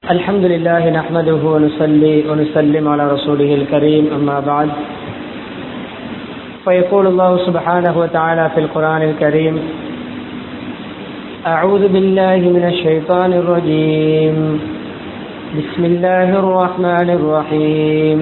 الحمد لله نحمده ونصلي ونسلم على رسوله الكريم أما بعد فيقول الله سبحانه وتعالى في القرآن الكريم أعوذ بالله من الشيطان الرجيم بسم الله الرحمن الرحيم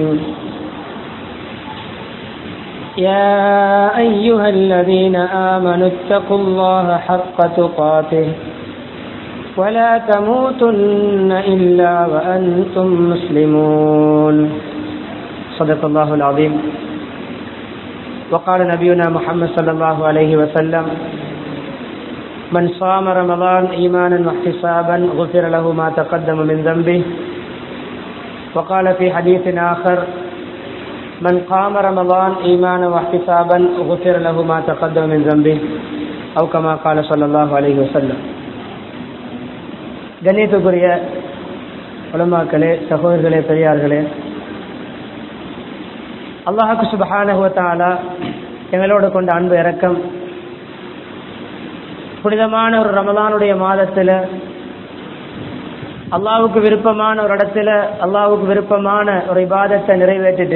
يا أيها الذين آمنوا اتقوا الله حق تقاته ولا تموتن إلا وأنتم مسلمون صدق الله العظيم وقال نبينا محمد صلى الله عليه وسلم من صام رمضان إيمانا واحتسابا غفر له ما تقدم من ذنبه وقال في حديث آخر من قام رمضان إيمانا واحتسابا غفر له ما تقدم من ذنبه أو كما قال صلى الله عليه وسلم கண்ணியத்துக்குரிய உலமாக்களே சகோதரர்களே பெரியார்களே அல்லாஹுக்கு சுபஹானகுவத்தாலா எங்களோடு கொண்ட அன்பு இறக்கம் புனிதமான ஒரு ரமலானுடைய மாதத்தில் அல்லாவுக்கு விருப்பமான ஒரு இடத்துல அல்லாவுக்கு விருப்பமான ஒரு இபாதத்தை நிறைவேற்றிட்டு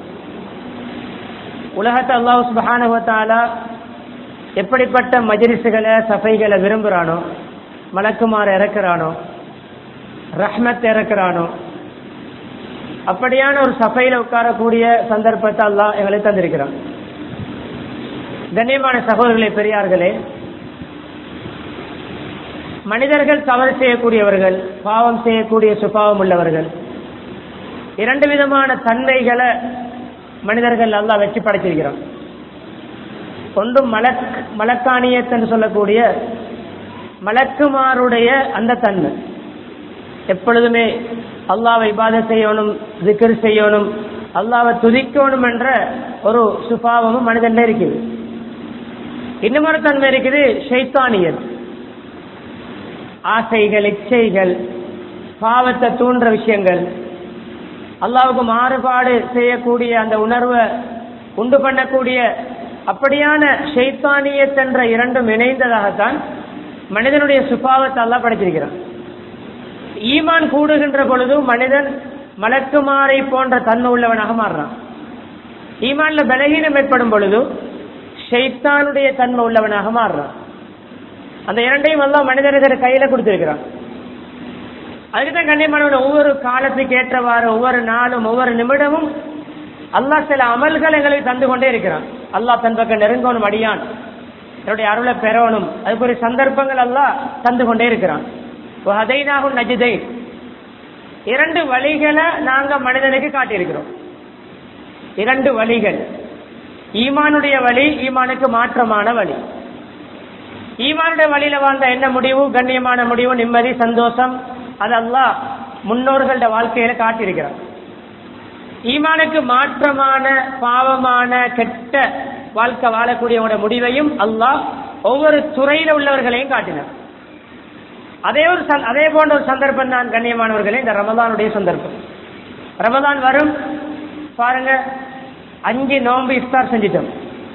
உலகத்தை அல்லாஹு சுபஹானகுவத்தாலா எப்படிப்பட்ட மஜிரிசுகளை சபைகளை விரும்புகிறானோ மலக்குமார் இறக்குறானோ ரஹ்மத் இறக்குறானோ அப்படியான ஒரு சபையில உட்காரக்கூடிய சந்தர்ப்பத்தை எல்லாம் எங்களை தந்திருக்கிறான் கண்ணியமான சகோதரர்களே பெரியார்களே மனிதர்கள் தவறு செய்யக்கூடியவர்கள் பாவம் செய்யக்கூடிய சுபாவம் உள்ளவர்கள் இரண்டு விதமான தன்மைகளை மனிதர்கள் எல்லாம் வச்சு படைச்சிருக்கிறான் ஒன்றும் மலக் மலக்கானியத் என்று சொல்லக்கூடிய மலக்குமாருடைய அந்த தன்மை எப்பொழுதுமே அல்லாவை இபாத செய்யணும் திக்கர் செய்யணும் அல்லாவை துதிக்கணும் என்ற ஒரு சுபாவமும் மனிதன்ல இருக்குது இன்னமொரு தன்மை இருக்குது ஷைத்தானியர் ஆசைகள் இச்சைகள் பாவத்தை தூண்டுற விஷயங்கள் அல்லாவுக்கு மாறுபாடு செய்யக்கூடிய அந்த உணர்வை உண்டு பண்ணக்கூடிய அப்படியான ஷைத்தானியத் என்ற இரண்டும் இணைந்ததாகத்தான் மனிதனுடைய சுபாவத்தை எல்லாம் படைச்சிருக்கிறான் ஈமான் கூடுகின்ற பொழுதும் மனிதன் மலக்குமாரை போன்ற தன்மை உள்ளவனாக மாறுறான் ஈமான்ல பலகீனம் ஏற்படும் பொழுது ஷைத்தானுடைய தன்மை உள்ளவனாக மாறுறான் அந்த இரண்டையும் எல்லாம் மனிதர்கள் கையில கொடுத்திருக்கிறான் அதுக்குதான் கண்ணியமானவன் ஒவ்வொரு காலத்துக்கு ஏற்றவாறு ஒவ்வொரு நாளும் ஒவ்வொரு நிமிடமும் அல்லாஹ் சில அமல்கள் எங்களுக்கு தந்து கொண்டே இருக்கிறான் அல்லாஹ் தன் பக்கம் நெருங்கணும் அடியான் என்னுடைய அருளை பெறணும் அதுக்குரிய சந்தர்ப்பங்கள் எல்லாம் தந்து கொண்டே இருக்கிறான் அதைனாகும் நஜிதை இரண்டு வழிகளை நாங்க மனிதனுக்கு காட்டியிருக்கிறோம் இரண்டு வழிகள் ஈமானுடைய வழி ஈமானுக்கு மாற்றமான வழி ஈமானுடைய வழியில வாழ்ந்த என்ன முடிவு கண்ணியமான முடிவு நிம்மதி சந்தோஷம் அதெல்லாம் முன்னோர்களோட வாழ்க்கையில காட்டியிருக்கிறான் ஈமானுக்கு மாற்றமான பாவமான கெட்ட வாழ்க்கை வாழக்கூடியவங்களோட முடிவையும் அல்லாஹ் ஒவ்வொரு துறையில உள்ளவர்களையும் காட்டினார் அதே ஒரு அதே போன்ற ஒரு சந்தர்ப்பம் தான் கண்ணியமானவர்களே இந்த ரமதானுடைய சந்தர்ப்பம் ரமதான் வரும் பாருங்க அஞ்சு நோன்பு இஃப்தார் செஞ்சிட்டோம்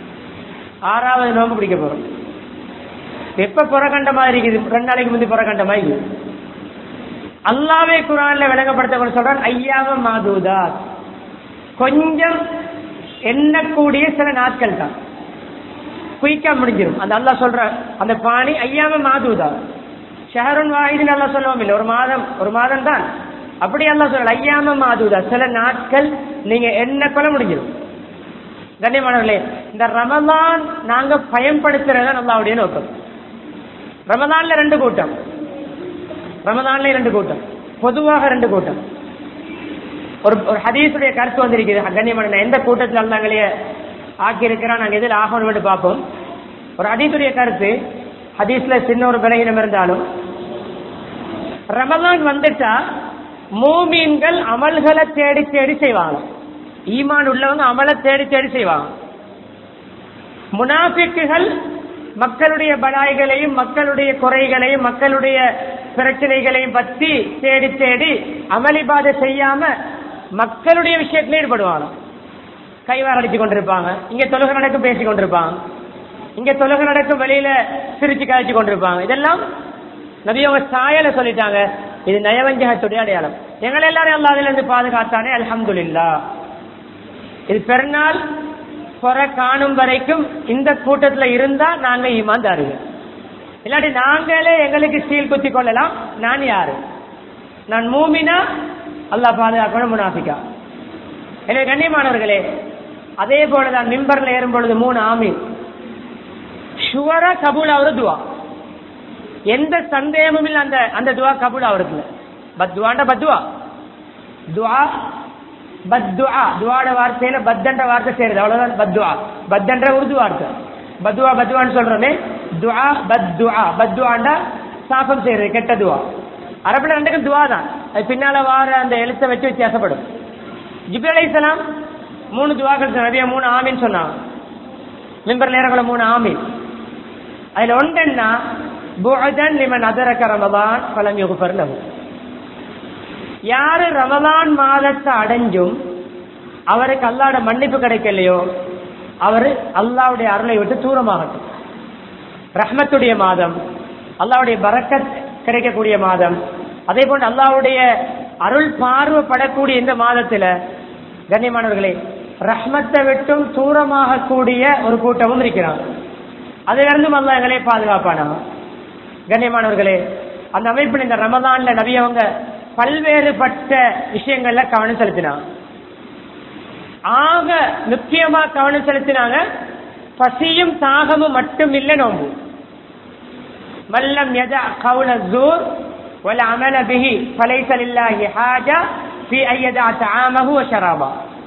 ஆறாவது நோன்பு பிடிக்க போறோம் எப்ப புறக்கண்டமா இருக்குது ரெண்டு நாளைக்கு முந்தி புறக்கண்டமா இருக்குது அல்லாவே குரான்ல விளங்கப்படுத்த சொல்றான் ஐயாவ மாதூதா கொஞ்சம் எண்ணக்கூடிய சில நாட்கள் தான் குயிக்கா முடிஞ்சிடும் அந்த அல்லா சொல்ற அந்த பாணி ஐயாம மாதுதா ஷஹருன் வாஹிது நல்லா சொல்லுவோம் இல்லை ஒரு மாதம் ஒரு மாதம் தான் அப்படி எல்லாம் சொல்ல ஐயாம மாதுதா சில நாட்கள் நீங்க என்ன கொள்ள முடிஞ்சிடும் கண்ணியமானவர்களே இந்த ரமதான் நாங்க பயன்படுத்துறத நல்லாவுடைய நோக்கம் ரமதான்ல ரெண்டு கூட்டம் ரமதான்ல ரெண்டு கூட்டம் பொதுவாக ரெண்டு கூட்டம் ஒரு ஒரு ஹதீஸுடைய கருத்து வந்திருக்குது கண்ணியமான எந்த கூட்டத்தில் அல்லாங்களே ஆக்கி இருக்கிறான் நாங்கள் எதில் ஆகணும் பார்ப்போம் ஒரு ஹதீஸுடைய கருத்து ஹதீஸ்ல சின்ன ஒரு விலகினம் இருந்தாலும் ரமதான் வந்துட்டா மூமீன்கள் அமல்களை தேடி தேடி செய்வாங்க ஈமான் உள்ளவங்க அமலை தேடி தேடி செய்வாங்க முனாஃபிக்குகள் மக்களுடைய பலாய்களையும் மக்களுடைய குறைகளையும் மக்களுடைய பிரச்சனைகளையும் பற்றி தேடி தேடி அமளிபாதை செய்யாம மக்களுடைய விஷயத்துல ஈடுபடுவாங்க கைவார அடிச்சு கொண்டிருப்பாங்க இங்க தொழுகை நடக்கும் பேசி கொண்டிருப்பாங்க இங்க தொழுகை நடக்கும் வெளியில சிரிச்சு கழிச்சு கொண்டிருப்பாங்க இதெல்லாம் நபி அவங்க சாயல சொல்லிட்டாங்க இது நயவஞ்சகத்துடைய அடையாளம் எங்களை எல்லாரும் அல்லா இருந்து பாதுகாத்தானே அல்ஹம்துலில்லா இது பெருநாள் புற காணும் வரைக்கும் இந்த கூட்டத்துல இருந்தா நாங்க ஈமான் தாருங்க இல்லாட்டி நாங்களே எங்களுக்கு ஸ்டீல் குத்தி கொள்ளலாம் நான் யாரு நான் மூமினா அல்லாஹ் பாதுகாக்கணும் முனாஃபிகா எனவே கண்ணியமானவர்களே அதே போலதான் மிம்பர்ல ஏறும் பொழுது மூணு ஆமீன் ஷுவரா கபூல் ஆகுற துவா எந்த சந்தேகமும் இல்லை அந்த அந்த துவா கபூல் ஆகுறதுல பத்வாண்ட பத்வா துவா பத்வா துவாட வார்த்தையில பத்தன்ற வார்த்தை சேருது அவ்வளவுதான் பத்வா பத்தன்ற உருது வார்த்தை பத்வா பத்வான்னு சொல்றோமே துவா பத்வா பத்வாண்டா சாபம் செய்யறது கெட்ட துவா அரபுல ரெண்டுக்கும் துவா தான் அது பின்னால வார அந்த எழுத்தை வச்சு வித்தியாசப்படும் ஜிபி அலைசலாம் மூணு துவாக்கள் நிறைய மூணு ஆமின்னு சொன்னாங்க மிம்பர் நேரங்கள மூணு ஆமீன் அதுல ஒன்றுன்னா புஅதன் லிமன் அதரக்க ரமதான் பலம் யுகுபர் லஹு யாரு ரமதான் மாதத்தை அடைஞ்சும் அவருக்கு அல்லாட மன்னிப்பு கிடைக்கலையோ அவரு அல்லாவுடைய அருளை விட்டு தூரமாகட்டும் ரஹ்மத்துடைய மாதம் அல்லாவுடைய பரக்கத் கிடைக்கக்கூடிய மாதம் அதே போன்று அல்லாவுடைய அருள் பார்வைப்படக்கூடிய இந்த மாதத்துல கண்ணியமானவர்களே ரஹ்மத்தை விட்டும் தூரமாக கூடிய ஒரு கூட்டமும் இருக்கிறாங்க அதிலிருந்தும் அல்லா எங்களே பாதுகாப்பானா கண்ணியமானவர்களே அந்த அமைப்பில் இந்த ரமதான்ல நபியவங்க பல்வேறுபட்ட விஷயங்கள்ல கவனம் செலுத்தினாங்க ஆக முக்கியமா கவனம் செலுத்தினாங்க பசியும் தாகமும் மட்டும் இல்லை நோம்பு மல்லம் யதா கவுல ஜூர் வல அமல பிஹி ஃபலைஸ லில்லாஹி ஹாஜா ஃபி ஐயதா தஆமஹு வ ஷராபா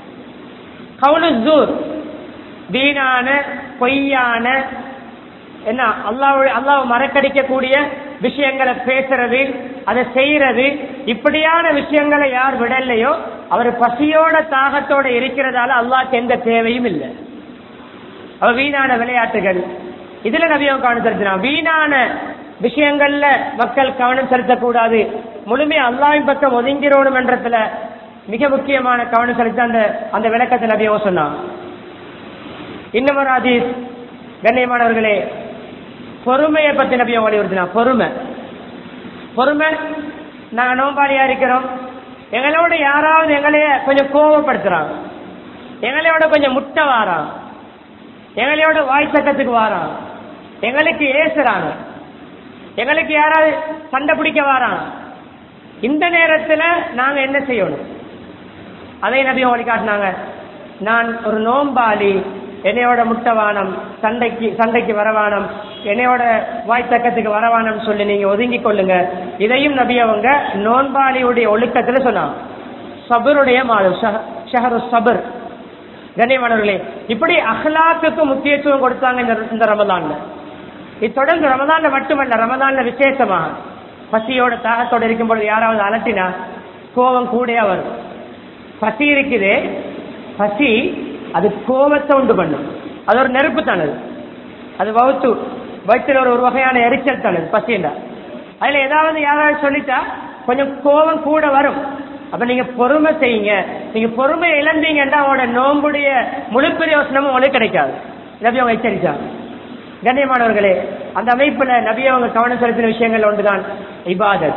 கவுலு ஜூர் வீணான பொய்யான என்ன அல்லாஹ் அல்லாஹ் மறக்கடிக்கக்கூடிய விஷயங்களை பேசுறது அதை செய்யறது இப்படியான விஷயங்களை யார் விடலையோ அவர் பசியோட தாகத்தோட இருக்கிறதால அல்லாஹ்க்கு எந்த தேவையும் இல்லை அவ வீணான விளையாட்டுகள் இதுல நபியம் கவனம் செலுத்தினா வீணான விஷயங்கள்ல மக்கள் கவனம் செலுத்தக்கூடாது முழுமையா அல்லாவின் பக்கம் ஒதுங்கிறோம் என்றதுல மிக முக்கியமான கவனம் செலுத்த அந்த அந்த விளக்கத்தை நபியம் சொன்னான் இன்னும் ஒரு ஹதீஸ் கண்ணியமானவர்களே பொறுமையை பத்தி நபியம் வலியுறுத்தினா பொறுமை பொறுமை நாங்க நோம்பாளியா இருக்கிறோம் எங்களோட யாராவது எங்களைய கொஞ்சம் கோவப்படுத்துறாங்க எங்களையோட கொஞ்சம் முட்டை வாரான் எங்களையோட வாய் சட்டத்துக்கு வாரான் எங்களுக்கு ஏசுறாங்க எங்களுக்கு யாராவது சண்டை பிடிக்க வாரான் இந்த நேரத்துல நாங்க என்ன செய்யணும் அதை நபியும் வழிகாட்டினாங்க நான் ஒரு நோம்பாளி என்னையோட முட்டவானம் சண்டைக்கு சண்டைக்கு வரவானம் என்னையோட வாய் தக்கத்துக்கு வரவானம் சொல்லி நீங்க ஒதுங்கி கொள்ளுங்க இதையும் நபி அவங்க நோன்பாளியுடைய ஒழுக்கத்துல சொன்னாங்க சபருடைய மாதம் ஷஹரு சபர் கண்ணியமானவர்களே இப்படி அஹ்லாக்குக்கு முக்கியத்துவம் கொடுத்தாங்க இந்த இந்த ரமதான்ல இது தொடர்ந்து ரமதான்ல மட்டுமல்ல ரமதான்ல விசேஷமாக பசியோட தாகத்தோட இருக்கும் பொழுது யாராவது அலட்டினா கோபம் கூடயா வரும் பசி இருக்குதே பசி அது கோபத்தை உண்டு பண்ணும் அது ஒரு நெருப்பு தானது அது வகுத்து வயிற்றுல ஒரு ஒரு வகையான எரிச்சல் தானது பசிண்டா அதுல ஏதாவது யாராவது சொல்லிட்டா கொஞ்சம் கோபம் கூட வரும் அப்ப நீங்க பொறுமை செய்யுங்க நீங்க பொறுமை இழந்தீங்கன்னா அவங்களோட நோம்புடைய முழு பிரயோசனமும் உங்களுக்கு கிடைக்காது நபி அவங்க எச்சரிச்சாங்க கண்ணியமானவர்களே அந்த அமைப்புல நபி அவங்க கவனம் செலுத்தின விஷயங்கள் ஒன்றுதான் இபாதத்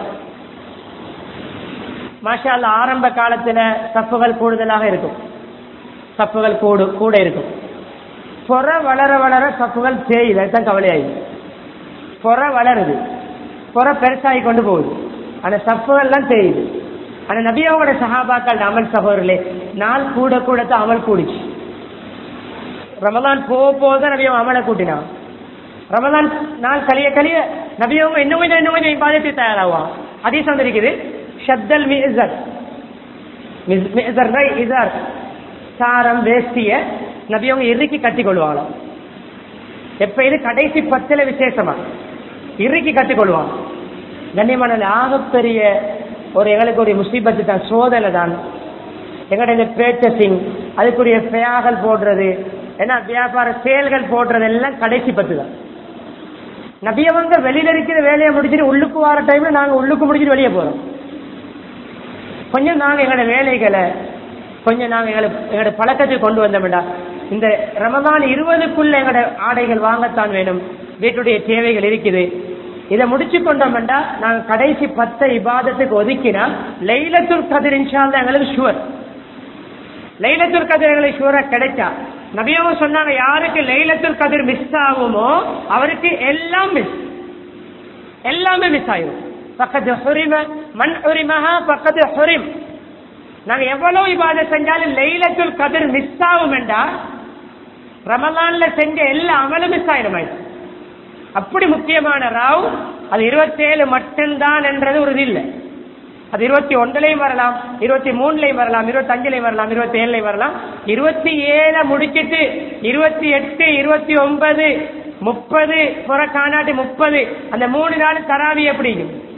மாஷா அல்லா ஆரம்ப காலத்துல சப்புகள் கூடுதலாக இருக்கும் சப்புகள் கூடு கூட இருக்கும் புற வளர வளர சப்புகள் தேயுது அதுதான் கவலையாயிடுது புற வளருது புற பெருசாகி கொண்டு போகுது அந்த சப்புகள்லாம் தேயுது ஆனா நபியாவோட சஹாபாக்கள் அமல் சகோதரர்களே நாள் கூட கூட தான் அமல் கூடிச்சு ரமதான் போக போக நபியம் அமலை கூட்டினான் ரமதான் நாள் கழிய கழிய நபியவங்க இன்னும் கொஞ்சம் இன்னும் கொஞ்சம் இப்பாதத்தை தயாராகுவான் அதீஸ் வந்திருக்குது ஷத்தல் மிசர் மிசர் இசர் சாரம் வேஷ்டிய நபியவங்க இறுக்கி கட்டி கொள்வாங்களாம் எப்ப இது கடைசி பத்துல விசேஷமா இறுக்கி கட்டி கொள்வாங்க கண்ணியமான ஆகப்பெரிய ஒரு எங்களுக்கு ஒரு முசீபத்து தான் சோதனை தான் எங்கட இந்த பேச்சசிங் அதுக்குரிய பெயாகல் போடுறது ஏன்னா வியாபார செயல்கள் போடுறது எல்லாம் கடைசி பத்து தான் நபியவங்க வெளியில இருக்கிற வேலையை முடிச்சுட்டு உள்ளுக்கு வர டைம்ல நாங்க உள்ளுக்கு முடிச்சுட்டு வெளியே போறோம் கொஞ்சம் நாங்க எங்களோட வேலைகளை கொஞ்சம் நாங்க எங்களை எங்களோட பழக்கத்தை கொண்டு வந்தோம்டா இந்த ரமதான் இருபதுக்குள்ள எங்களோட ஆடைகள் வாங்கத்தான் வேணும் வீட்டுடைய தேவைகள் இருக்குது இதை முடிச்சு கொண்டோம்டா நாங்க கடைசி பத்த இபாதத்துக்கு ஒதுக்கினா லைலத்துல் கதிர் இன்ஷால்லா எங்களுக்கு ஷுவர் லைலத்துல் கதிர் எங்களுக்கு ஷுவரா கிடைச்சா நபியவங்க சொன்னாங்க யாருக்கு லைலத்துல் கதிர் மிஸ் ஆகுமோ அவருக்கு எல்லாம் மிஸ் எல்லாமே மிஸ் ஆயிரும் பக்கத்து ஹுரிம மண் ஹுரிமஹா பக்கத்து ஹுரிம் நாங்க எவ்வளவு இபாதத் செஞ்சாலும் லைலத்துல் கதிர் மிஸ் ஆகும் என்றா ரமலான்ல செஞ்ச எல்லா அமலும் மிஸ் ஆயிடும் அப்படி முக்கியமான ராவ் அது இருபத்தேழு மட்டும்தான் என்றது ஒரு இது இல்லை அது இருபத்தி ஒன்றுலையும் வரலாம் இருபத்தி மூணுலையும் வரலாம் இருபத்தி அஞ்சுலையும் வரலாம் இருபத்தி ஏழுலையும் வரலாம் இருபத்தி ஏழை முடிச்சிட்டு இருபத்தி எட்டு இருபத்தி ஒன்பது முப்பது புற காணாட்டி முப்பது அந்த மூணு நாள் தராவி எப்படி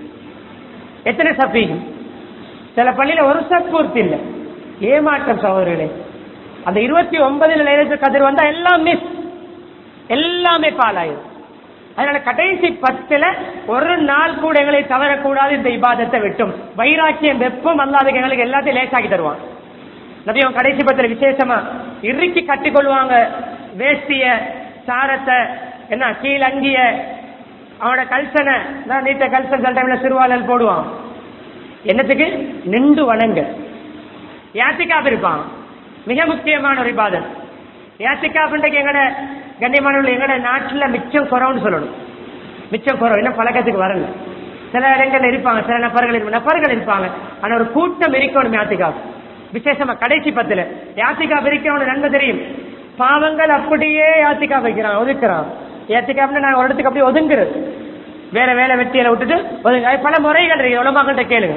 எத்தனை சப்பீகும் சில பள்ளியில ஒரு சப் பூர்த்தி இல்லை ஏமாற்றம் சகோதரர்களே அந்த இருபத்தி ஒன்பதுல லைலத்து கதிர் வந்தா எல்லாம் மிஸ் எல்லாமே பாலாயிரும் அதனால கடைசி பத்துல ஒரு நாள் கூட எங்களை தவறக்கூடாது இந்த இபாதத்தை விட்டும் வைராக்கியம் வெப்பம் அல்லாத எங்களுக்கு எல்லாத்தையும் லேசாக்கி தருவான் நபி அவன் கடைசி பத்துல விசேஷமா இறுக்கி கட்டி கொள்வாங்க வேஷ்டிய சாரத்தை என்ன கீழங்கிய அவனோட கல்சனை நான் நீட்ட கல்சன் சில டைம்ல சிறுவாளல் போடுவான் என்னத்துக்கு நின்று வணங்க யாத்திக்காப் இருப்பான் மிக முக்கியமான ஒரு இபாதத் யாத்திக்காப்ன்றைக்கு எங்கட கண்ணியமானவர்கள் எங்கட நாட்டுல மிச்சம் குறவுன்னு சொல்லணும் மிச்சம் குறவு இன்னும் பழக்கத்துக்கு வரல சில இடங்கள்ல இருப்பாங்க சில நபர்கள் இருப்பாங்க நபர்கள் இருப்பாங்க ஆனா ஒரு கூட்டம் இருக்கணும் யாத்திகாப் விசேஷமா கடைசி பத்துல யாத்திகாப் இருக்கவனு நன்மை தெரியும் பாவங்கள் அப்படியே யாத்திகா வைக்கிறான் ஒதுக்குறான் யாத்திகாப்னு நான் ஒரு இடத்துக்கு அப்படியே ஒதுங்குறது வேற வேலை வெட்டியில விட்டுட்டு ஒதுங்க அது பல முறைகள் இருக்கு உலமாக்கிட்ட கேளுங்க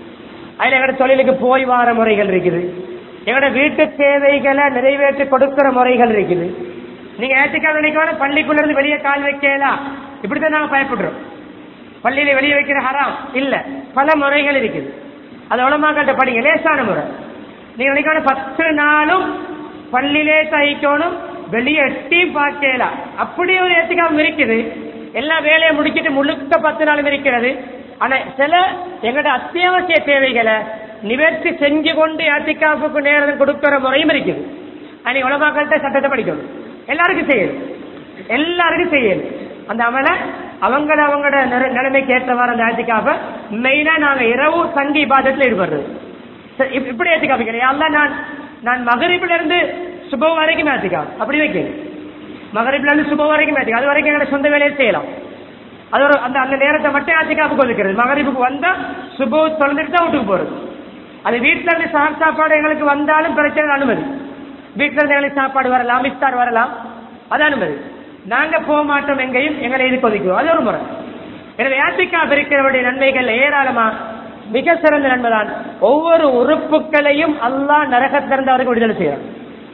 அதுல எங்கட தொழிலுக்கு போய் வார முறைகள் இருக்குது எங்கட வீட்டு தேவைகளை நிறைவேற்றி கொடுக்கிற முறைகள் இருக்குது நீங்க ஏத்திக்காக நினைக்கணும் பள்ளிக்குள்ள இருந்து வெளியே கால் வைக்கலாம் இப்படித்தான் நாங்க பயப்படுறோம் பள்ளியில வெளியே வைக்கிற ஹராம் இல்ல பல முறைகள் இருக்குது அது உலமாக்கிட்ட படிங்க லேசான முறை நீங்க நினைக்கணும் பத்து நாளும் பள்ளியிலே தைக்கணும் வெளியே எட்டி பார்க்கலாம் அப்படி ஒரு ஏத்திக்காம இருக்குது எல்லா வேலையை முடிச்சிட்டு முழுக்க பத்து நாளும் இருக்கிறது ஆனா சில எங்கட அத்தியாவசிய தேவைகளை நிவர்த்தி செஞ்சு கொண்டு யாத்திக்காப்புக்கு நேரம் கொடுக்கிற முறையும் இருக்குது அன்னைக்கு உலமாக்கள்கிட்ட சட்டத்தை படிக்கணும் எல்லாருக்கும் செய்யணும் எல்லாருக்கும் செய்யணும் அந்த அமல அவங்கள அவங்களோட நிற- நிலைமைக்கு ஏற்றவாறு அந்த யாத்திக்காப்ப மெயினா நாங்க இரவு தங்கி பாதத்துல ஈடுபடுறது சரி, இப்- இப்படி ஏத்திக்காப்பிக்கிறேன் அல்ல நான் நான் மகரிப்புல இருந்து சுபம் வரைக்கும் ஏத்திக்கா அப்படி வைக்கிறேன் மகரிப்ல இருந்து சுபம் வரைக்கும் ஏத்திக்கா அது வரைக்கும் எங்களோட சொந்த வேலையை செய்யலாம் அது ஒரு அந்த அந்த நேரத்தை மட்டும் ஆத்திக்காப்புக்கு ஒதுக்கிறது மகரிப்புக்கு வந்தா சுபு தொலைஞ்சிட்டு தான் வீட்டுக்கு போறது அது வீட்டுல இருந்து சார் சாப்பாடு எங்களுக்கு வந்தாலும் பிரச்சனை இல்லை, அனுமதி வீட்டுல இருந்து எங்களுக்கு சாப்பாடு வரலாம் இஃப்தார் வரலாம் அது அனுமதி நாங்க போக மாட்டோம் எங்கேயும் எங்களை இதுக்கு ஒதுக்குவோம் அது ஒரு முறை எனவே ஆத்திக்கா இருக்கிறவருடைய நன்மைகள் ஏராளமா மிக சிறந்த நன்மைதான் ஒவ்வொரு உறுப்புகளையும் அல்லாஹ் நரகத்திலிருந்து அவருக்கு விடுதலை செய்யறான்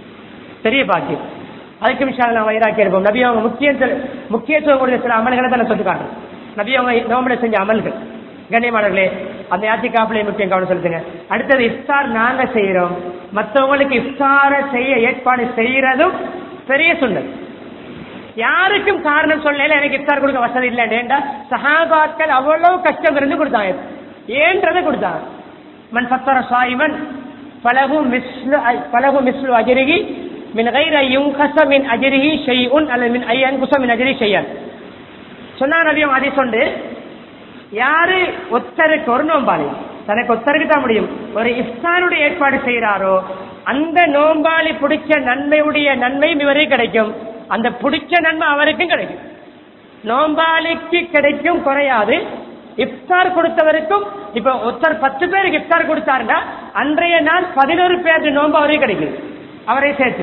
பெரிய பாக்கியம் அதுக்கு விஷயம் நான் வைராக்கி இருப்போம் நபி அவங்க முக்கிய முக்கியத்துவம் கொடுத்த சில அமல்களை தான் சொல்லி காட்டுறோம் நபி அவங்க நோம்புல செஞ்ச அமல்கள் கண்ணியமானவர்களே அந்த யாத்திகாப்பிலே முக்கியம் கவனம் செலுத்துங்க அடுத்தது இஃப்தார் நாங்க செய்யறோம் மற்றவங்களுக்கு இஃப்தார செய்ய ஏற்பாடு செய்யறதும் பெரிய சுண்ணல் யாருக்கும் காரணம் சொல்லல எனக்கு இஃப்தார் கொடுக்க வசதி இல்லைண்டா சஹாபாக்கள் அவ்வளவு கஷ்டம் இருந்து கொடுத்தாங்க ஏன்றதை கொடுத்தாங்க மன் ஃபத்தர சாயிமன் பலகு மிஸ்லு பலகு மிஸ்லு அஜரிகி மின் கைர யுங்கச மின் அஜரிகி ஷெய்உன் அல்லது மின் ஐயன் குச மின் அஜரி ஷெய்யன் சொன்னா நபியும் அதை சொண்டு யாரு ஒத்தருக்கு ஒரு நோம்பாளி தனக்கு ஒத்தருக்கு தான் முடியும் ஒரு இஃப்தாருடைய ஏற்பாடு செய்யறாரோ அந்த நோம்பாளி பிடிச்ச நன்மையுடைய நன்மையும் இவரே கிடைக்கும் அந்த பிடிச்ச நன்மை அவருக்கும் கிடைக்கும் நோம்பாளிக்கு கிடைக்கும் குறையாது இஃப்தார் கொடுத்தவருக்கும் இப்ப ஒருத்தர் பத்து பேருக்கு இஃப்தார் கொடுத்தாருன்னா அன்றைய நாள் பதினோரு பேருக்கு நோன்பு அவரே கிடைக்குது அவரே சேர்த்து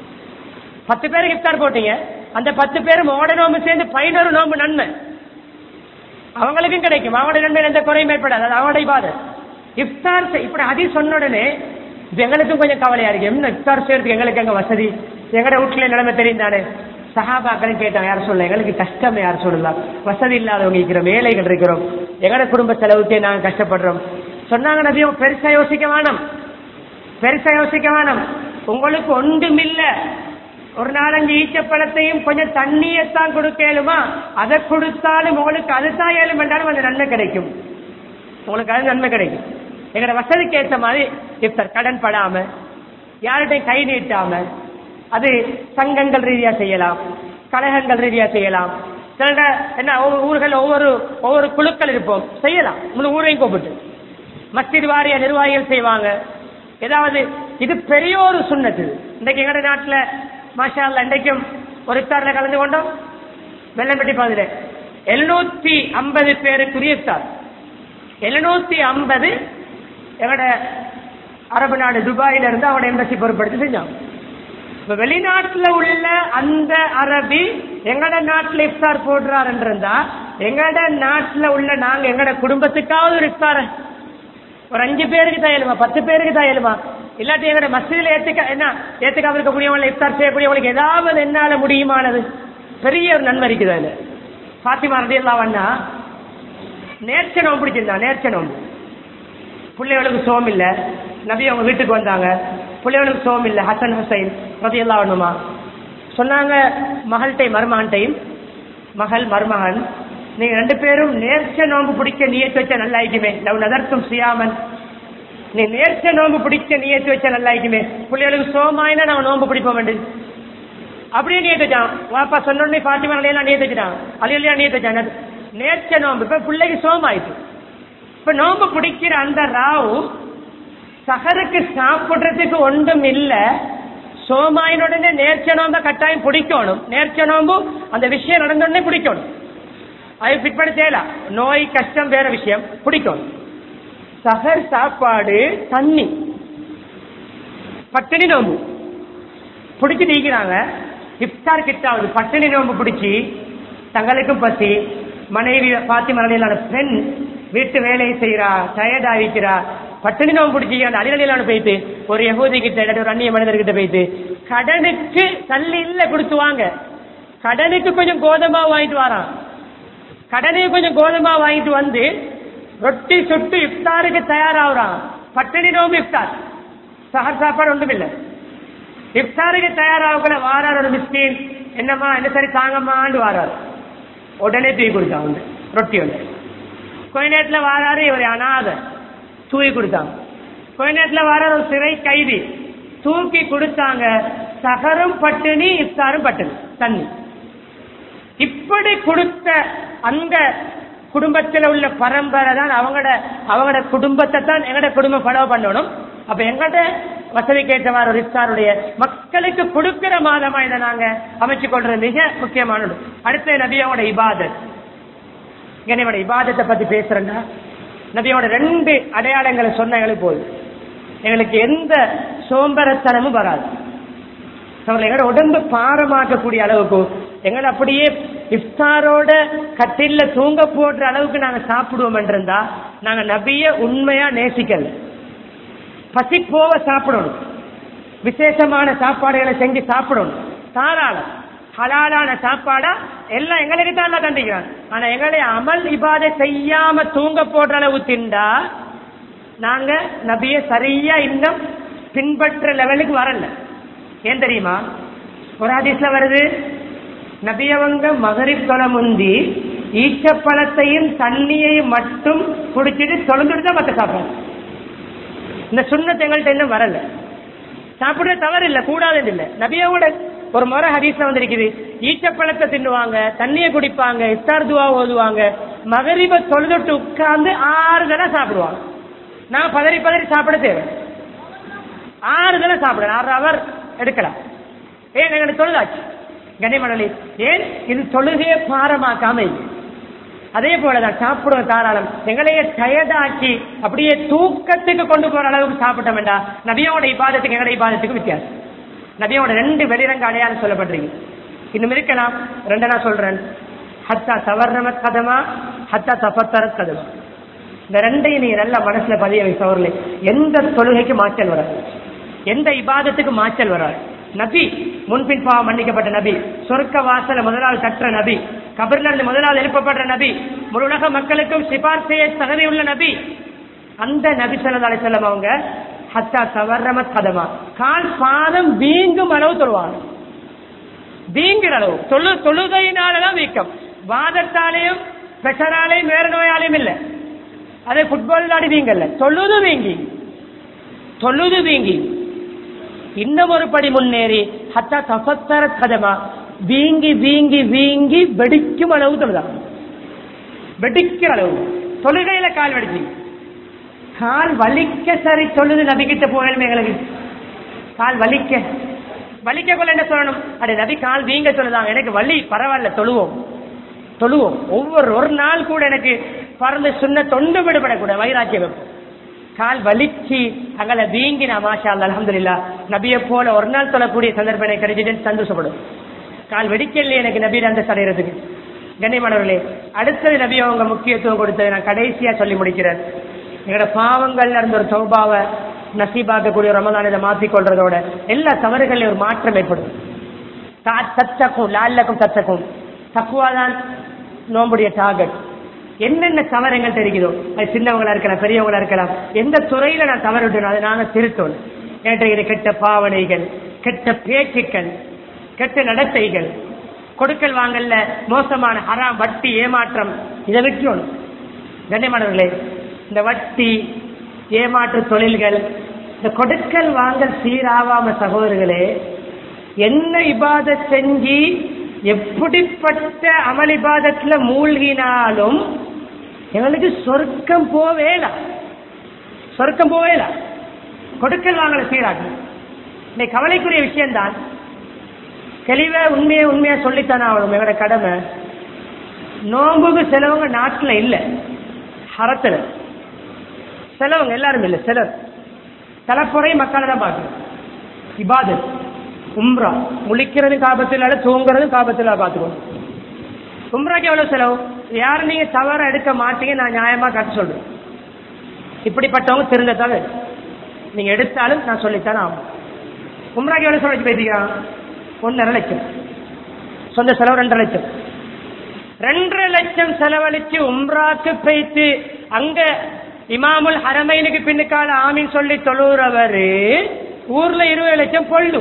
பத்து பேருக்கு இஃப்தார் போட்டீங்க அந்த பத்து பேரும் ஓட நோம்பு சேர்ந்து பதினோரு நோம்பு நன்மை அவங்களுக்கும் கிடைக்கும் அவங்களுடைய நன்மை எந்த குறையும் ஏற்படாது அது அவனுடைய பாதை இஃப்தார் செய்- இப்படி அதி சொன்ன உடனே இது எங்களுக்கும் கொஞ்சம் கவலையா இருக்கு என்ன இஃப்தார் செய்யறதுக்கு எங்களுக்கு எங்க வசதி எங்கட வீட்டுல நிலைமை தெரியும் தானே சஹாபாக்களும் கேட்டாங்க யார் சொல்ல எங்களுக்கு கஷ்டம் யார் சொல்லலாம் வசதி இல்லாதவங்க இருக்கிறோம் ஏழைகள் இருக்கிறோம் எங்கட குடும்ப செலவுக்கே நாங்க கஷ்டப்படுறோம் சொன்னாங்க நபியும் பெருசா யோசிக்க வேணாம் பெருசா யோசிக்க வேணாம் உங்களுக்கு ஒன்றுமில்ல ஒரு நாலஞ்சு ஈச்சப்பழத்தையும் கொஞ்சம் தண்ணியத்தான் கொடுக்கலுமா அதை கொடுத்தாலும் உங்களுக்கு அதுதான் ஏழும் என்றாலும் அந்த நன்மை கிடைக்கும் உங்களுக்கு அது நன்மை கிடைக்கும் எங்களோட வசதிக்கு ஏற்ற மாதிரி இஃப்தார் கடன் படாம யார்கிட்டையும் கை நீட்டாம அது சங்கங்கள் ரீதியா செய்யலாம் கழகங்கள் ரீதியா செய்யலாம் சில என்ன ஒவ்வொரு ஊர்கள் ஒவ்வொரு ஒவ்வொரு குழுக்கள் இருப்போம் செய்யலாம் முழு ஊரையும் கூப்பிட்டு மஸ்ஜித் வாரிய நிர்வாகிகள் செய்வாங்க ஏதாவது இது பெரிய ஒரு சுண்ணத்து இன்றைக்கு எங்கட நாட்டுல மாஷா அல்லாஹ் இன்றைக்கும் ஒரு இஃப்தார்ல கலந்து கொண்டோம் வெள்ளம்பட்டி பாதில எழுநூத்தி ஐம்பது பேருக்குரிய இஃப்தார் எழுநூத்தி ஐம்பது எங்கட அரபு நாடு துபாயில இருந்து அவனோட எம்பசி பொறுப்படுத்தி செஞ்சாங்க இப்ப வெளிநாட்டுல உள்ள அந்த அரபி எங்கட நாட்டுல இஃப்தார் போடுறாரு இருந்தா எங்கட நாட்டுல உள்ள நாங்க எங்கட குடும்பத்துக்காவது ஒரு இஃப்தார ஒரு அஞ்சு பேருக்கு தான் எழுமா பத்து பேருக்கு தான் எழுமா இல்லாட்டி எங்கட மசூதியில ஏத்துக்க என்ன ஏத்துக்காம இருக்கக்கூடியவங்களை இஃப்தார் செய்யக்கூடியவங்களுக்கு ஏதாவது என்னால முடியுமானது பெரிய ஒரு நன்மை இருக்குது அதுல பாத்திமா ரதியெல்லாம் வந்தா நேர்ச்ச நோம்பு பிடிச்சிருந்தா நேர்ச்ச நோம்பு பிள்ளைகளுக்கு சோம் இல்ல நபி அவங்க வீட்டுக்கு வந்தாங்க பிள்ளைகளுக்கு சோம் இல்ல ஹசன் ஹுசைன் ரதியெல்லாம் வேணுமா சொன்னாங்க மகள்கிட்டையும் மருமகன்ட்டையும் மகள் மருமகன் நீங்க ரெண்டு பேரும் நேர்ச்ச நோம்பு பிடிக்க நியத்து வச்சா நல்லா இருக்குமே லவ் நதர்த்தும் சியாமன் நீ நேர்ச்ச நோம்பு பிடிக்க நியத்து வச்சா நல்லா இருக்குமே பிள்ளைகளுக்கு சோமாயினா நான் நோம்பு பிடிப்போம் வேண்டியது அப்படியே நியத்து வச்சான் வாப்பா சொன்னோடனே பாத்திமா அலையெல்லாம் நியத்து வச்சுட்டான் அலையெல்லாம் நியத்து வச்சான் நேர்ச்ச நோம்பு இப்ப பிள்ளைக்கு சோமாயிட்டு இப்ப நோம்பு பிடிக்கிற அந்த ராவு சகருக்கு சாப்பிடுறதுக்கு ஒன்றும் இல்ல சோமாயினுடனே நேர்ச்ச நோம்ப கட்டாயம் பிடிக்கணும் நேர்ச்ச நோம்பு அந்த விஷயம் நடந்த உடனே பிடிக்கணும் அது பிற்படி செய்யலாம் நோய் கஷ்டம் வேற விஷயம் பிடிக்கணும் சகர் சாப்பாடு தண்ணி பட்டினி நோம்பு பிடிச்சி நீக்கிறாங்க இஃப்தார் கிட்ட ஆகுது பட்டினி நோம்பு பிடிச்சி தங்களுக்கும் பசி மனைவி பாத்தி மரணிலான பெண் வீட்டு வேலையை செய்யறா டயர்ட் ஆகிக்கிறா பட்டினி நோம்பு பிடிச்சி அந்த அலிரலிலான போயிட்டு ஒரு யகூதி கிட்ட இல்லாட்டி ஒரு அந்நிய மனிதர்கிட்ட போயிட்டு கடனுக்கு தள்ளி இல்ல கொடுத்து வாங்க கடனுக்கு கொஞ்சம் கோதமா வாங்கிட்டு வரான் கடனையும் கொஞ்சம் கோதுமா வாங்கிட்டு வந்து ரொட்டி சுட்டு இஃப்தாருக்கு தயாராகிறான் பட்டினி நோம்பு இஃப்தார் சஹர் சாப்பாடு ஒன்றும் இல்லை இஃப்தாருக்கு தயாராகல வாரார் ஒரு மிஸ்கின் என்னம்மா என்ன சரி தாங்கம்மான்னு வாரார் உடனே தூக்கி கொடுத்தான் வந்து ரொட்டி ஒன்று கொஞ்ச நேரத்தில் வாராரு இவர் அனாத தூக்கி கொடுத்தாங்க கொஞ்ச நேரத்தில் வாரார் ஒரு சிறை கைதி தூக்கி கொடுத்தாங்க சகரும் பட்டினி இஃப்தாரும் பட்டினி தண்ணி இப்படி கொடுத்த அந்த குடும்பத்தில் உள்ள பரம்பரை தான் அவங்களோட அவங்களோட குடும்பத்தை தான் எங்களோட குடும்பம் ஃபாலோ பண்ணணும் அப்ப எங்கள்ட வசதிக்கு ஏற்றவாறு ஒரு இஃப்தாருடைய மக்களுக்கு கொடுக்கிற மாதமா இதை நாங்க அமைச்சு கொள்றது மிக முக்கியமானது அடுத்த நபியோட இபாதத் என்னோட இபாதத்தை பத்தி பேசுறேன்னா நபியோட ரெண்டு அடையாளங்களை சொன்ன எங்களுக்கு போதும் எங்களுக்கு எந்த சோம்பரத்தனமும் வராது அவங்களை எங்களோட உடம்பு பாரமாக்கக்கூடிய அளவுக்கு எங்களை அப்படியே இஃப்தாரோட கட்டில்ல தூங்க போடுற அளவுக்கு நாங்க சாப்பிடுவோம் இருந்தா நாங்க நபிய உண்மையா நேசிக்கல பசி போக சாப்பிடணும் விசேஷமான சாப்பாடுகளை செஞ்சு சாப்பிடணும் தாராளம் ஹலாலான சாப்பாடா எல்லாம் எங்களுக்கு தான் எல்லாம் தண்டிக்கிறான் ஆனா எங்களை அமல் இபாதை செய்யாம தூங்க போடுற அளவு திண்டா நாங்க நபிய சரியா இன்னும் பின்பற்ற லெவலுக்கு வரல ஏன் தெரியுமா ஒரு ஹதீஸ்ல வருது நபியவங்க மகரிப் தொலை முந்தி ஈச்சப்பழத்தையும் தண்ணியையும் மட்டும் குடிச்சிட்டு தொலைஞ்சுட்டு தான் மத்த சாப்பிடும் இந்த சுண்ணத்து எங்கள்கிட்ட இன்னும் வரல சாப்பிடுற தவறு இல்ல கூடாதுன்னு இல்ல நபியோட ஒரு முறை ஹதீஸ்ல வந்திருக்குது ஈச்சப்பழத்தை தின்னுவாங்க தண்ணியை குடிப்பாங்க இஃப்தார் துவா ஓதுவாங்க மகரிப தொழுதுட்டு உட்கார்ந்து ஆறு தடவை சாப்பிடுவாங்க நான் பதறி பதறி சாப்பிட தேவை ஆறு தடவை சாப்பிடுறேன் ஆறு அவர் எடுக்கலாம் ஏன் எங்களுக்கு தொழுதாச்சு கனிமணலி ஏன் இது தொழுகையை பாரமாக்காம இல்லை. அதே போலதான் சாப்பிடுவோம் தாராளம் எங்களையே டயர்டாக்கி அப்படியே தூக்கத்துக்கு கொண்டு போற அளவுக்கு சாப்பிட்டோம் வேண்டாம் நபியோட இபாதத்துக்கு எங்கட இபாதத்துக்கு வித்தியாசம் நபியோட ரெண்டு வெளிரங்க அடையாளம் சொல்லப்படுறீங்க இன்னும் இருக்கலாம் ரெண்டு நான் சொல்றேன் ஹத்தா சவர்ணமத் கதமா ஹத்தா தபத்தரத் கதமா இந்த ரெண்டையும் நீங்க நல்ல மனசுல பதிய வைத்தவர்களே எந்த தொழுகைக்கு மாற்றல் வராது எந்த இபாதத்துக்கு மாற்றல் வராது நபி முன்பின் பாவம் மன்னிக்கப்பட்ட நபி சொர்க்க வாசல முதலாள் கற்ற நபி கபர்ல இருந்து முதலாள் எழுப்பப்படுற நபி முழு உலக மக்களுக்கும் சிபார்சைய தகுதி உள்ள நபி அந்த நபி சொல்லா செல்லம் அவங்க ஹத்தா சவர்ரமத் கதமா கால் பாதம் வீங்கும் அளவு தொழுவாங்க வீங்குற அளவு தொழு தொழுகையினாலதான் வீக்கம் வாதத்தாலேயும் பிரஷராலையும் வேற நோயாலையும் இல்லை அதே ஃபுட்பால் விளையாடி வீங்கல்ல தொழுது வீங்கி தொழுது வீங்கி இன்னும் ஒரு படி முன்னேறி ஹத்தா தபத்தர கதமா வீங்கி வீங்கி வீங்கி வெடிக்கும் அளவு தொழுதாங்க வெடிக்கிற அளவு தொழுகையில கால் வெடிச்சு கால் வலிக்க சரி சொல்லுது நபிக்கிட்ட போகணுமே எங்களுக்கு கால் வலிக்க வலிக்க கொள்ள என்ன சொல்லணும் அடே நபி கால் வீங்க சொல்லுதாங்க எனக்கு வலி பரவாயில்ல தொழுவோம் தொழுவோம் ஒவ்வொரு ஒரு நாள் கூட எனக்கு பறந்து சொன்ன தொண்டு விடுபடக்கூட வைராக்கியம் வைப்போம் கால் வலிச்சு அங்கல வீங்கி நான் மாஷா அல்லா அலமதுல்லா நபியை போல ஒரு நாள் சொல்லக்கூடிய சந்தர்ப்பம் எனக்கு கிடைச்சிட்டு சந்தோஷப்படும் கால் வெடிக்கலையே எனக்கு நபியில அந்த சடைகிறதுக்கு கண்ணியமானவர்களே அடுத்தது நபி அவங்க முக்கியத்துவம் கொடுத்தது நான் கடைசியா சொல்லி முடிக்கிறேன் எங்களோட பாவங்கள்ல இருந்த ஒரு சௌபாவை நசீபாக்கக்கூடிய ரமதான் இதை மாற்றிக்கொள்றதோட எல்லா தவறுகளையும் ஒரு மாற்றம் ஏற்படும் தா- தத்தக்கும் லால்லக்கும் தத்தக்கும் தக்குவாதான் நோம்புடைய டார்கெட் என்னென்ன தவறுகள் தெரிகிறதோ அது சின்னவங்களா இருக்கலாம் பெரியவங்களா இருக்கலாம் எந்த துறையில நான் தவறு விட்டேனோ அதை நாங்க திருத்தணும் ஏற்ற கெட்ட பாவனைகள் கெட்ட பேச்சுக்கள் கெட்ட நடத்தைகள் கொடுக்கல் வாங்கல்ல மோசமான ஹராம் வட்டி ஏமாற்றம் இதை விட்டுணும் கண்ணியமானவர்களே இந்த வட்டி ஏமாற்று தொழில்கள் இந்த கொடுக்கல் வாங்கல் சீராவாம சகோதரர்களே என்ன இபாதத் செஞ்சு எப்படிப்பட்ட அமல் இபாதத்துல மூழ்கினாலும் எங்களுக்கு சொர்க்கம் போவேல சொர்க்கம் போவேல கொடுக்கல் வாங்கல சீராக இன்னைக்கு கவலைக்குரிய விஷயம்தான் தெளிவா உண்மையை உண்மையா சொல்லித்தானே ஆகணும் எங்களோட கடமை நோம்புக்கு சிலவங்க நாட்டுல இல்ல ஹரத்துல சிலவங்க எல்லாரும் இல்ல சிலர் தலைப்புறை மக்களை தான் பார்க்கணும் இபாதத் உம்ரா முழிக்கிறதும் காபத்தில் தூங்குறதும் காபத்தில் பார்த்துக்கணும் உம்ராக்கு எவ்வளவு செலவு யாரு நீங்க தவற எடுக்க மாட்டீங்க நான் நியாயமா கற்று சொல்றேன் இப்படிப்பட்டவங்க திருந்த தவிர நீங்க எடுத்தாலும் நான் சொல்லித்தானே ஆகும் உம்ராக்கு எவ்வளவு செலவு பேசிக்கிறான் ஒன்னரை லட்சம் சொந்த செலவு ரெண்டரை லட்சம் ரெண்டரை லட்சம் செலவழிச்சு உம்ராக்கு போயிட்டு அங்க இமாமுல் ஹரமைனுக்கு பின்னுக்கால ஆமீன் சொல்லி தொழுறவரு ஊர்ல இருபது லட்சம் பொல்லு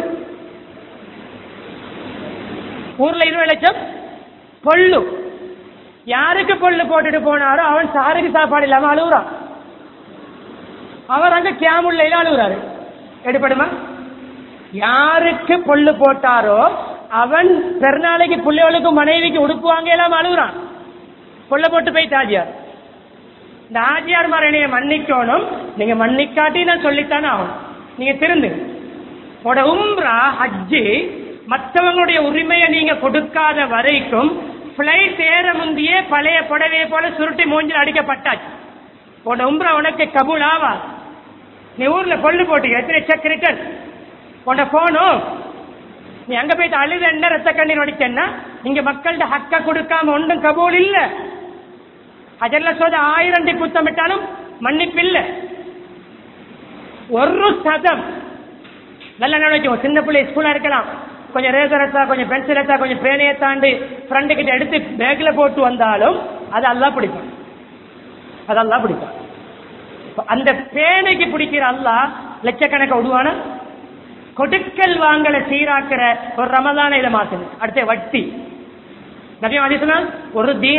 ஊர்ல இருபது லட்சம் பொல்லு யாருக்கு பொல்லு போட்டுட்டு போனாரோ அவன் சாருக்கு சாப்பாடு இல்லாம அழுகுறான் அவர் அங்க கேமுல்லையில அழுகுறாரு எடுப்படுமா யாருக்கு பொல்லு போட்டாரோ அவன் பெருநாளைக்கு பிள்ளைகளுக்கு மனைவிக்கு உடுப்பு வாங்க எல்லாம் அழுகுறான் பொல்ல போட்டு போய் தாஜியார் இந்த ஆஜியார் மரணைய மன்னிக்கணும் நீங்க மன்னிக்காட்டி நான் சொல்லித்தானே ஆகணும் நீங்க திருந்து உட உம்ரா ஹஜ்ஜு மற்றவங்களுடைய உரிமையை நீங்க கொடுக்காத வரைக்கும் பிளைட் ஏற முந்தியே பழைய புடவையை போல சுருட்டி மூஞ்சில் அடிக்கப்பட்டாச்சு உட உம்ரா உனக்கு கபூல் ஆவா நீ ஊர்ல கொள்ளு போட்டீங்க எத்தனை செக் ரிட்டர்ன் உன்ட போனும் நீ அங்க போயிட்டு அழுது என்ன ரத்த கண்ணீர் வடிச்சேன்னா இங்க மக்கள்கிட்ட ஹக்க கொடுக்காம ஒன்றும் கபூல் இல்ல அதெல்லாம் சோத ஆயிரம் குத்தமிட்டாலும் மன்னிப்பு இல்ல ஒரு சதம் நல்ல நினைக்கும் சின்ன பிள்ளை ஸ்கூலா இருக்கலாம் கொஞ்சம் ரேசர் எடுத்தா கொஞ்சம் பென்சில் எடுத்தா கொஞ்சம் பேனையை தாண்டி ஃப்ரெண்டு கிட்ட எடுத்து பேக்ல போட்டு வந்தாலும் அது அல்லா பிடிக்கும் அது அல்லா பிடிக்கும் அந்த பேனைக்கு பிடிக்கிற அல்லா லட்சக்கணக்க விடுவானா கொடுக்கல் வாங்கல சீராக்கிற ஒரு ரமதான இதை மாத்தணும் அடுத்த வட்டி நபியம் அலிஸ்லாம் ஒரு தீன்